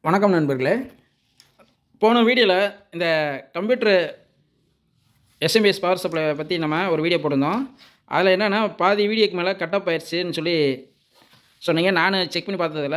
வணக்கம் நண்பர்களே போன வீடியோவில் இந்த கம்ப்யூட்டர் எஸ்எம்பிஎஸ் பவர் சப்ளை பற்றி நம்ம ஒரு வீடியோ போட்டிருந்தோம் அதில் என்னென்னா பாதி வீடியோக்கு மேலே கட்டப் ஆயிடுச்சுன்னு சொல்லி சொன்னீங்க நான் செக் பண்ணி பார்த்ததில்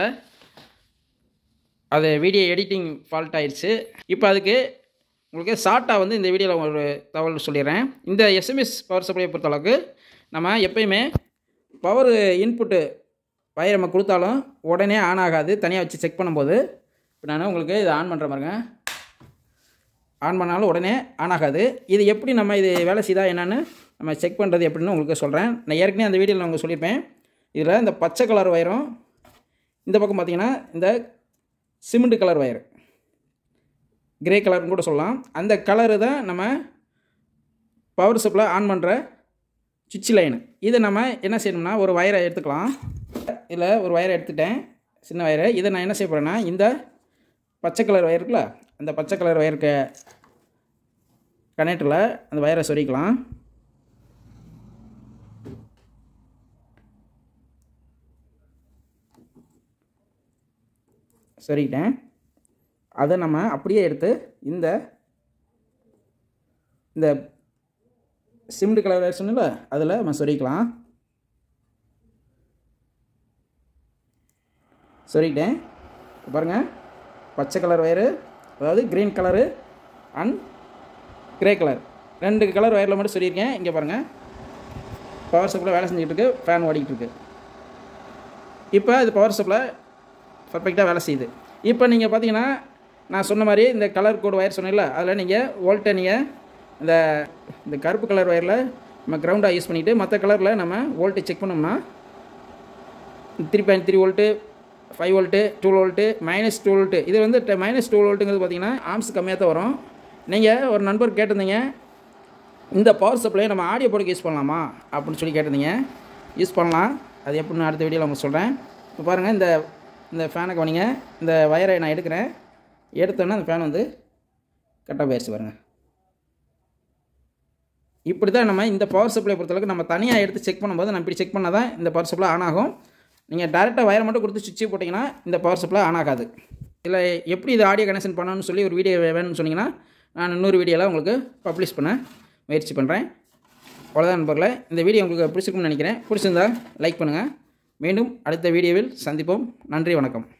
அது வீடியோ எடிட்டிங் ஃபால்ட் ஆயிடுச்சு இப்போ அதுக்கு உங்களுக்கு ஷார்ட்டாக வந்து இந்த வீடியோவில் ஒரு தகவல் சொல்லிடுறேன் இந்த எஸ்எம்எஸ் பவர் சப்ளையை பொறுத்தளவுக்கு நம்ம எப்பயுமே பவர் இன்புட்டு வயர் நம்ம கொடுத்தாலும் உடனே ஆன் ஆகாது தனியாக வச்சு செக் பண்ணும்போது இப்போ நான் உங்களுக்கு இதை ஆன் பண்ணுற பாருங்க ஆன் பண்ணாலும் உடனே ஆன் ஆகாது இது எப்படி நம்ம இது வேலை செய்தா என்னன்னு நம்ம செக் பண்ணுறது எப்படின்னு உங்களுக்கு சொல்கிறேன் நான் ஏற்கனவே அந்த வீடியோவில் உங்களுக்கு சொல்லியிருப்பேன் இதில் இந்த பச்சை கலர் வயரும் இந்த பக்கம் பார்த்தீங்கன்னா இந்த சிமெண்ட் கலர் வயர் கிரே கலர்னு கூட சொல்லலாம் அந்த கலரு தான் நம்ம பவர் சப்ளை ஆன் பண்ணுற சுவிட்ச் லைனு இதை நம்ம என்ன செய்யணும்னா ஒரு வயரை எடுத்துக்கலாம் இதில் ஒரு வயரை எடுத்துட்டேன் சின்ன வயரை இதை நான் என்ன செய்ய போகிறேன்னா இந்த பச்சை கலர் வயர் இருக்குல்ல அந்த பச்சை கலர் வயருக்கு கனெக்டரில் அந்த வயரை சொருகிக்கலாம் சொருகிட்டேன் அதை நம்ம அப்படியே எடுத்து இந்த இந்த சிமெண்ட் கலர் வயர் சொன்னல அதில் நம்ம சொருகிக்கலாம் சொருகிட்டேன் பாருங்கள் பச்சை கலர் வயரு அதாவது green colour and grey colour ரெண்டு கலர் வயரில் மட்டும் சொல்லியிருக்கேன் இங்கே பாருங்கள் பவர் சப்ளை வேலை செஞ்சுக்கிட்டு இருக்கு ஃபேன் ஓடிக்கிட்டு இருக்கு இப்போ இது பவர் சப்ளை பர்ஃபெக்டாக வேலை செய்யுது இப்போ நீங்கள் பார்த்தீங்கன்னா நான் சொன்ன மாதிரி இந்த கலர் கோடு ஒயர் சொன்னேன்ல அதில் நீங்கள் வோல்ட்டை நீங்கள் இந்த இந்த கருப்பு கலர் ஒயரில் நம்ம கிரவுண்டாக யூஸ் பண்ணிவிட்டு மற்ற கலரில் நம்ம வோல்ட்டை செக் பண்ணோம்னா three point three volt five volt two volt minus two volt இது வந்து மைனஸ் டூ வோல்ட்டுங்கிறது பார்த்தீங்கன்னா ஆம்ஸ் கம்மியாக தான் வரும் நீங்கள் ஒரு நண்பர் கேட்டிருந்தீங்க இந்த பவர் சப்ளை நம்ம ஆடியோ போடுக்கு யூஸ் பண்ணலாமா அப்படின்னு சொல்லி கேட்டிருந்தீங்க யூஸ் பண்ணலாம் அது எப்படின்னு அடுத்த வீடியோவில் உங்களுக்கு சொல்கிறேன் இப்போ பாருங்கள் இந்த இந்த ஃபேனை கவனிங்க இந்த வயரை நான் எடுக்கிறேன் எடுத்தோன்னே அந்த ஃபேன் வந்து கட்டாக போயிடுச்சு பாருங்கள் இப்படி தான் நம்ம இந்த பவர் சப்ளை பொறுத்தளவுக்கு நம்ம தனியாக எடுத்து செக் பண்ணும்போது நம்ம இப்படி செக் பண்ணால் தான் இந்த பவர் சப்ளை ஆன் ஆகும் நீங்கள் டேரெக்டாக வயரை மட்டும் கொடுத்து சுவிட்சு போட்டிங்கன்னா இந்த பவர் சப்ளை ஆன் ஆகாது இதில் எப்படி இது ஆடியோ கனெக்ஷன் பண்ணணும்னு சொல்லி ஒரு வீடியோ வேணும்னு சொன்னீங்கன்னா நான் இன்னொரு வீடியோவில் உங்களுக்கு பப்ளிஷ் பண்ண முயற்சி பண்ணுறேன் அவ்வளோதான் நண்பர்களே இந்த வீடியோ உங்களுக்கு பிடிச்சிருக்கும்னு நினைக்கிறேன் பிடிச்சிருந்தா லைக் பண்ணுங்கள் மீண்டும் அடுத்த வீடியோவில் சந்திப்போம் நன்றி வணக்கம்